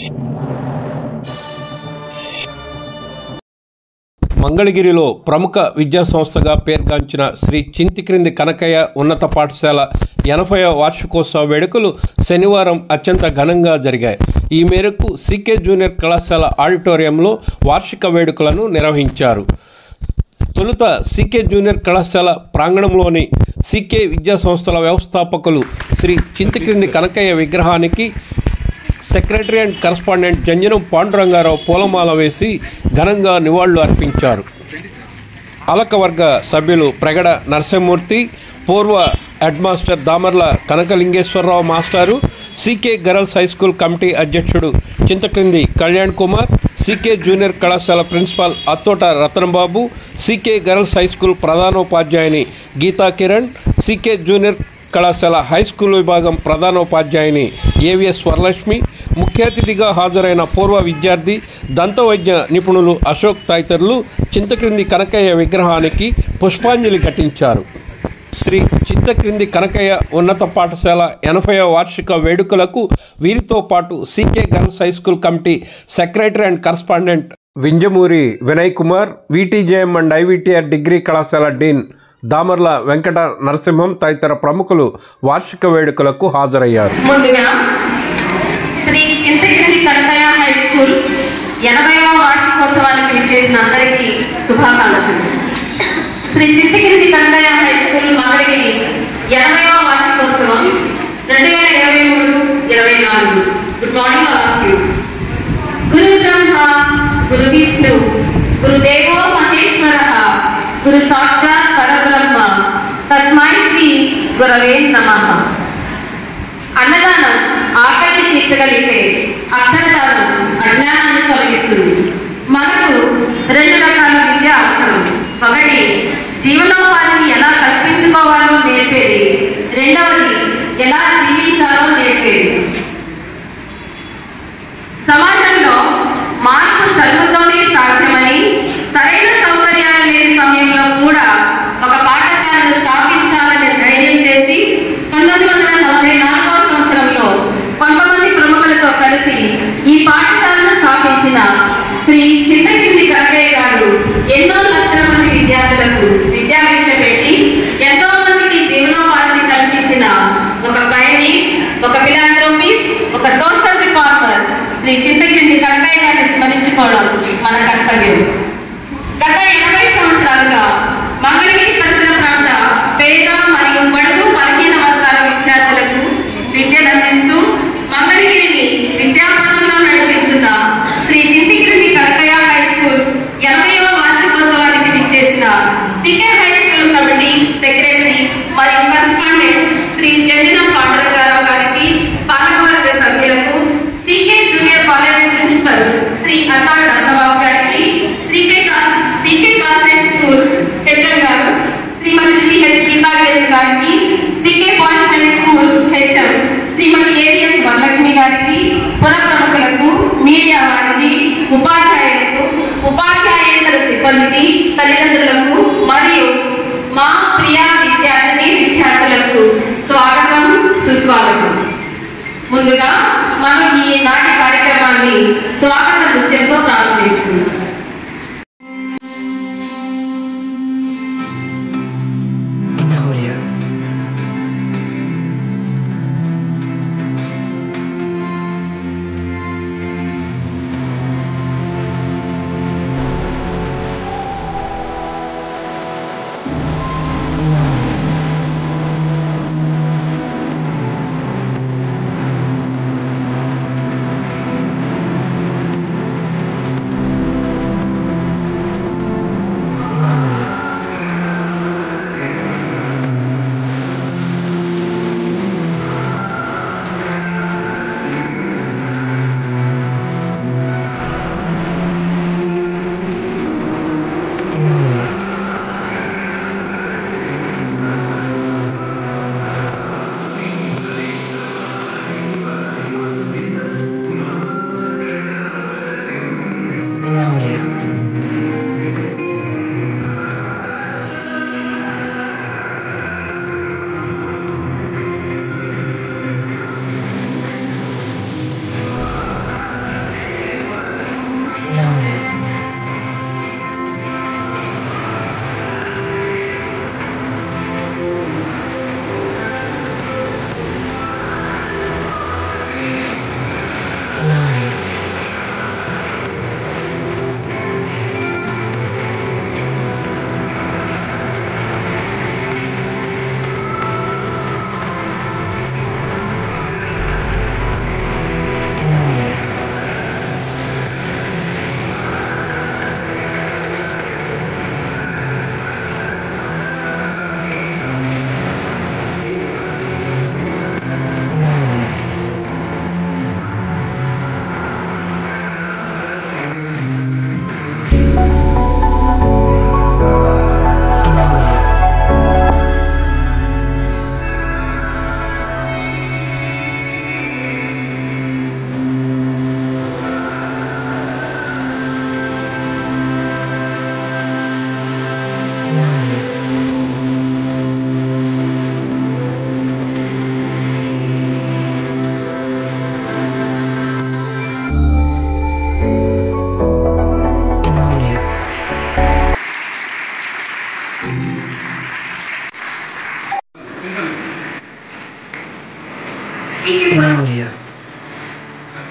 మంగళగిరిలో ప్రముఖ విద్యా సంస్థగా పేర్గాంచిన శ్రీ చింతిక్రింది కనకయ్య ఉన్నత పాఠశాల ఎనభైవ వార్షికోత్సవ వేడుకలు శనివారం అత్యంత ఘనంగా జరిగాయి ఈ మేరకు సీకే జూనియర్ కళాశాల ఆడిటోరియంలో వార్షిక వేడుకలను నిర్వహించారు తొలుత సీకే జూనియర్ కళాశాల ప్రాంగణంలోని సీకే విద్యా సంస్థల వ్యవస్థాపకులు శ్రీ చింతక్రింది కనకయ్య విగ్రహానికి secretary and correspondent Janjanam Pandurangarao పూలమాల వేసి ఘనంగా నివాళులు అర్పించారు అలకవర్గ సభ్యులు ప్రగడ నరసింహమూర్తి పూర్వ హెడ్ మాస్టర్ దామర్ల కనకలింగేశ్వరరావు మాస్టారు CK girls high school committee అధ్యక్షుడు చింతక్రింది కళ్యాణ్ కుమార్ సీకే జూనియర్ కళాశాల principal Athota Ratnababu CK girls high school ప్రధానోపాధ్యాయుని గీతా కిరణ్ సీకే జూనియర్ కళాశాల హై స్కూల్ విభాగం ప్రధానోపాధ్యాయుని ఏవిఎస్ వరలక్ష్మి ముఖ్య అతిథిగా హాజరైన పూర్వ విద్యార్థి దంతవైద్య నిపుణులు అశోక్ తదితరులు చింతక్రింది కనకయ్య విగ్రహానికి పుష్పాంజలి ఘటించారు శ్రీ చింతక్రింది కనకయ్య ఉన్నత పాఠశాల ఎనభై వార్షిక వేడుకలకు వీరితో పాటు CK girls high school committee secretary and correspondent Vinjamuri Vinay Kumar VTJM and IVTR degree కళాశాల డీన్ దామర్ల వెంకట నరసింహం తదితర ప్రముఖులు వార్షిక వేడుకలకు హాజరయ్యారు ముందుగా శ్రీ చింతగిరి కనకయ్య హై స్కూల్ ఎనభైవ వార్షికోత్సవానికి విచ్చేసిన అందరికీ శుభాకాంక్షలు శ్రీ చింతగిరి కనకయ్య హై స్కూల్ మంగళగిరి ఎనభైవ వార్షికోత్సవం రెండు వేల ఇరవై మూడు ఇరవై నాలుగు good morning all of you గురు బ్రహ్మ గురు విష్ణు గురుదేవో మహేశ్వర గురు సాక్షాత్ పరబ్రహ్మ తస్మై శ్రీ గురవే నమః అన్నదానం ఆకలిని తీర్చగలిగితే అక్షరదానం అజ్ఞానాన్ని తొలగిస్తుంది మనకు రెండు రకాల విద్య అవసరం ఒకటి జీవనోపాధిని ఎలా కల్పించుకోవాలో నేర్పేది రెండవది ఎలా జీవించాలో నేర్పేది సమాజంలో మార్పు చదువుతోనే సాధ్యమని సరైన సౌకర్యాలు లేని సమయంలో కూడా ఒక పాఠశాలను స్థాపించాలని ధైర్యం చేసి పంతొమ్మిది వందల నలభై నాలుగవ సంవత్సరంలో కొంతమంది ప్రముఖులతో కలిసి ఈ పాఠశాలను స్థాపించిన శ్రీ చిన్నగిరి కనకయ్య గారు ఎన్నో లక్షల మంది విద్యార్థులకు విద్యాభిక్ష పెట్టి ఎంతో మందికి జీవనోపాధిని కల్పించిన ఒక పయని ఒక ఫిలాంథ్రోపిస్ట్ ఒక సోషల్ రిఫార్మర్ శ్రీ చింతగిరి కనకయ్య గారిని స్మరించుకోవడం మన కర్తవ్యం గత ఎనభై సంవత్సరాలుగా మంగళగిరి పరిసర ప్రాంత పేద మరియు బడుగు బలహీన వర్గాల విద్యార్థులకు విద్యను అందిస్తూ మంగళగిరిని విద్యాపథంలో నడిపిస్తున్న శ్రీ చింతగిరి కనకయ్య హై స్కూల్ ఎనభైవ వార్షికోత్సవానికి విచ్చేసిన CK high school committee secretary మరియు కరస్పాండెంట్ శ్రీ జంజన పాండవరావు గారికి పాలకవర్గ సభ్యులకు CK junior college principal Shri అన్నాడు రత్నబాబు గారికి CK CK convent school HM గారు శ్రీమతి సిహెచ్ గీతాగేశ్ గారికి CK boys high school HM Shrimati AVS Varalakshmi గారికి పుర ప్రముఖులకు మీడియా వారికి ఉపాధ్యాయులకు ఉపాధ్యాయేతర సిబ్బందికి తల్లిదండ్రులకు మరియు మా ప్రియ విద్యార్థిని విద్యార్థులకు స్వాగతం సుస్వాగతం ముందుగా మనం ఈ నాటి కార్యక్రమాన్ని స్వాగత నృత్యంతో ప్రారంభించుకుందాం in audio.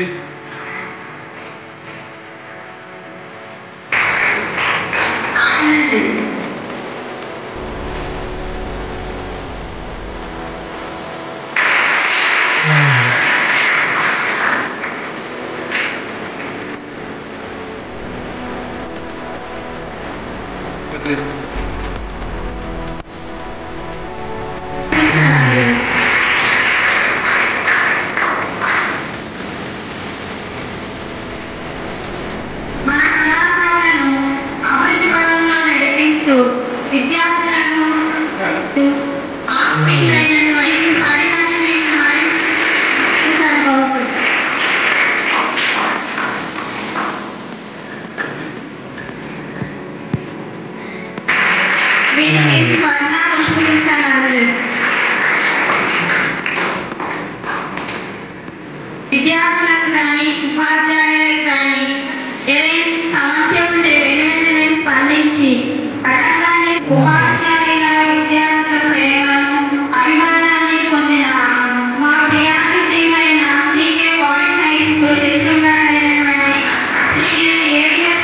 మన గ్రామాలను అభివృద్ధి పదంలో నడిపిస్తూ విద్యార్థులను ఆత్మీయులైన వైద్య సాధికారమైన వారి సరిపోతుంది వీటి మీద స్వర్ణ పుష్పించాలన్నది విద్యార్థులకు కానీ ఉపాధ్యాయులకు కానీ ఏదైనా సమస్య ఉంటే వెంటనే స్పందించి పట్టణాన్ని ఉపాధ్యాయుల విద్యార్థుల ప్రేమను అభిమానాన్ని పొందిన మా ప్రియాతి ప్రియమైన సీకే బాయ్స్ హై స్కూల్ తెలుసుకున్నటువంటి Shri AVS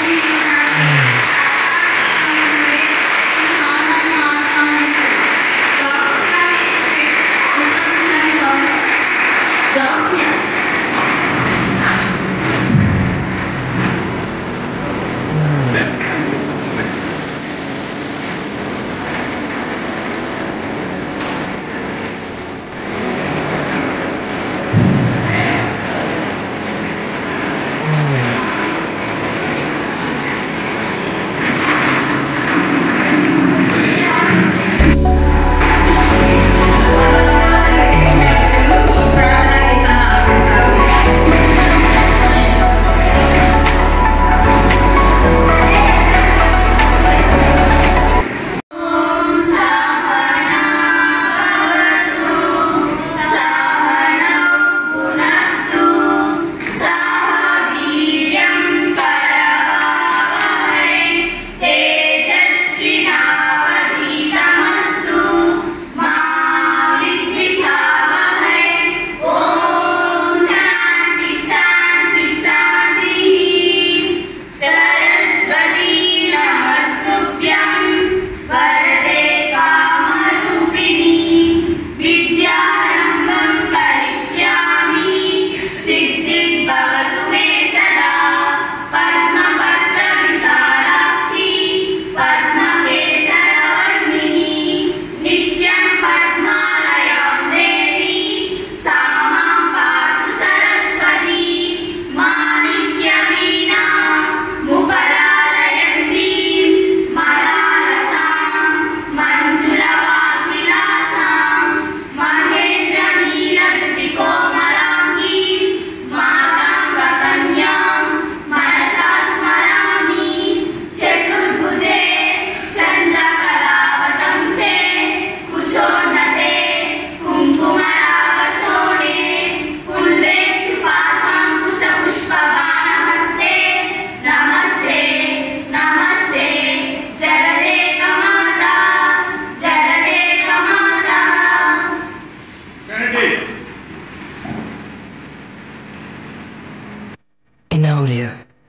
in audio.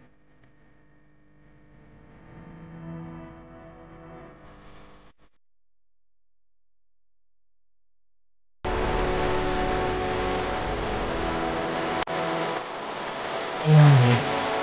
In audio.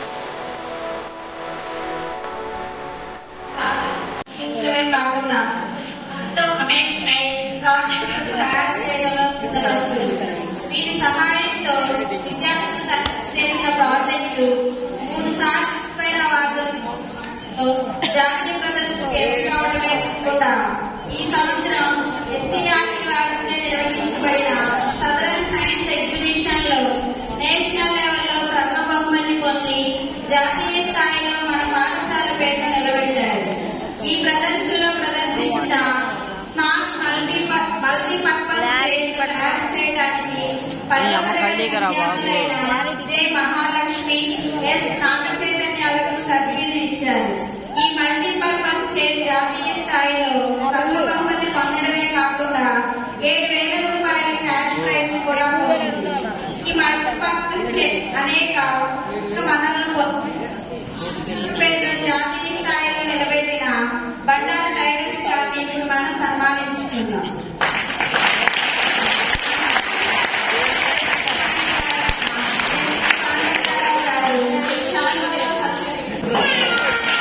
Instrument కాకుండా ఎంతో కమెంట్ ప్రాజెక్టులు తయారు చేయడంలో సిద్ధపరుస్తుంది వీరి సహాయంతో విద్యార్థులు త- చేసిన ప్రాజెక్టు మూడు సార్లు అవార్డులతో జాతీయ ప్రదర్శనకు ఎంపిక కావడమే కాకుండా ఈ సంవత్సరం ఎస్సీఆర్టీ వారిచే నిర్వహించబడిన సదరన్ సైన్స్ ఎగ్జిబిషన్ లో నేషనల్ లెవెల్లో ప్రథమ బహుమతి పొంది జాతీయ స్థాయిలో మన పాఠశాల పేరును నిలబెట్టారు ఈ ప్రదర్శనలో ప్రదర్శించిన స్మార్ట్ మల్టీ మల్టీపర్పస్ తయారు చేయడానికి పదవ తరగతి విద్యార్థులైన జె మహాలక్ష్మి ఎస్ నాగ చైతన్యాలకు తర్ఫీదు ఇచ్చారు ఈ మల్టీపర్పస్ చైర్ జాతీయ స్థాయిలో ప్రథమ బహుమతి పొందడమే కాకుండా ఏడు వేల రూపాయల క్యాష్ ప్రైజ్ కూడా పొందింది ఈ మల్టీపర్పస్ చైర్ అనేక మనలను పేరు జాతీయ స్థాయిలో నిలబెట్టిన బండారు టైడల్స్ గారిని ఇప్పుడు మనం సన్మానించుకున్నాం కాంతారావు గారు శాల్వాలో సత్కరించారు.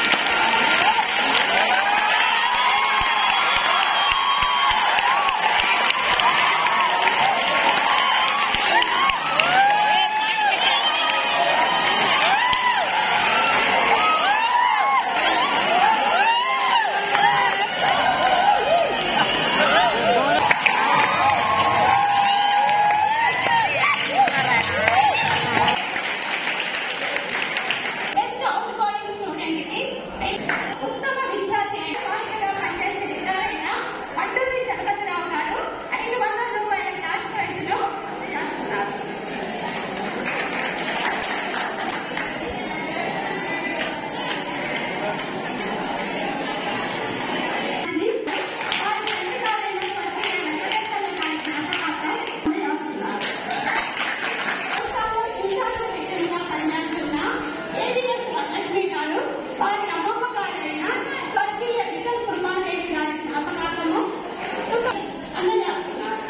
బెస్ట్ అవుట్ గోయింగ్ స్టూడెంట్ కి ఉత్తమ విద్యార్థి పాస్టర్గా పనిచేసి రిటైర్ అయిన అడ్డూరి జగపతిరావు గారు ఐదు వందల రూపాయల క్యాష్ ప్రైజ్ లో అందజేస్తున్నారు వారి తండ్రి గారైన స్వర్గీయ వెంకటేశ్వర గారి జ్ఞాపకార్థం అందజేస్తున్నారు సంస్థలో ఇన్ఛార్జ్ సెక్రటరీగా పనిచేస్తున్న ఏబిఎస్ వరలక్ష్మి గారు వారి అమ్మమ్మ గారైన స్వర్గీయ విఠల్ కుర్మాదేవి గారి జ్ఞాపకార్థము అందజేస్తున్నారు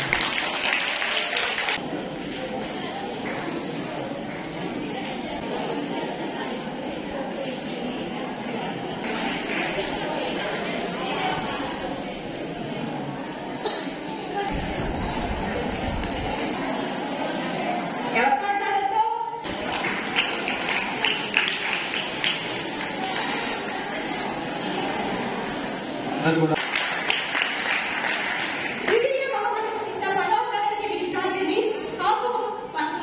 ఎవరు మాట్లాడొద్దు ద్వితీయ బహుమతి పొందిన పదవ తరగతి విద్యార్థిని కాపు పద్మ.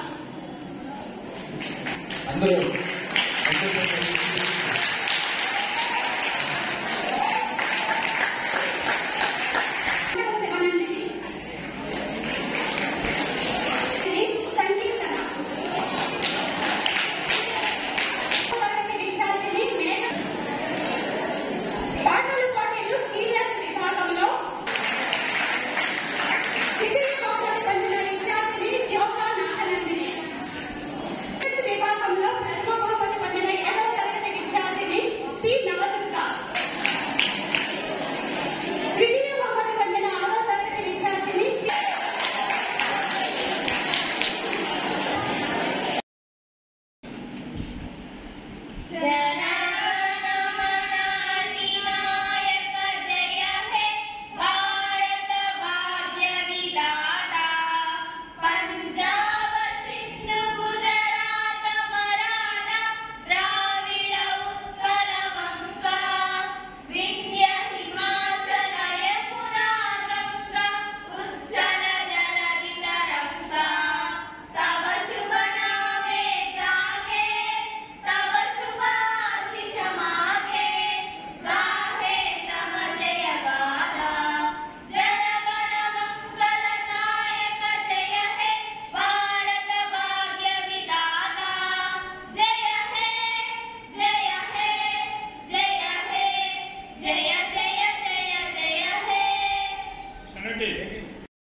శివనందిని. ఇది సంకీర్తన. తరగతి విద్యార్థిని మేడ పాటలు పోటీలు సీనియర్స్ విభాగంలో ద్వితీయ బహుమతి పొందిన విద్యార్థిని జ్యోతా నాగనందిని సీనియర్స్ విభాగంలో ప్రథమ బహుమతి పొందిన ఏడవ తరగతి విద్యార్థిని పి నవదుర్గ ద్వితీయ బహుమతి పొందిన ఆరవ తరగతి విద్యార్థిని పి జనగణమనాధినాయక జయ హే భారత భాగ్య విధాత పంజాబ సింధు గుజరాత మరాఠా ద్రావిడ ఉత్కల వంగ వింధ్య హిమాచల యమునా గంగా ఉజ్జల జలధి తరంగా తవ శుభ నామే జాగే తవ శుభాశిష మాగే గాహే తమ జయ గాథా జనగణ మంగళ నాయక జయ హే భారత భాగ్య విధాత జయ హే జయ హే జయ హే జయ జయ జయ జయ హే అనండి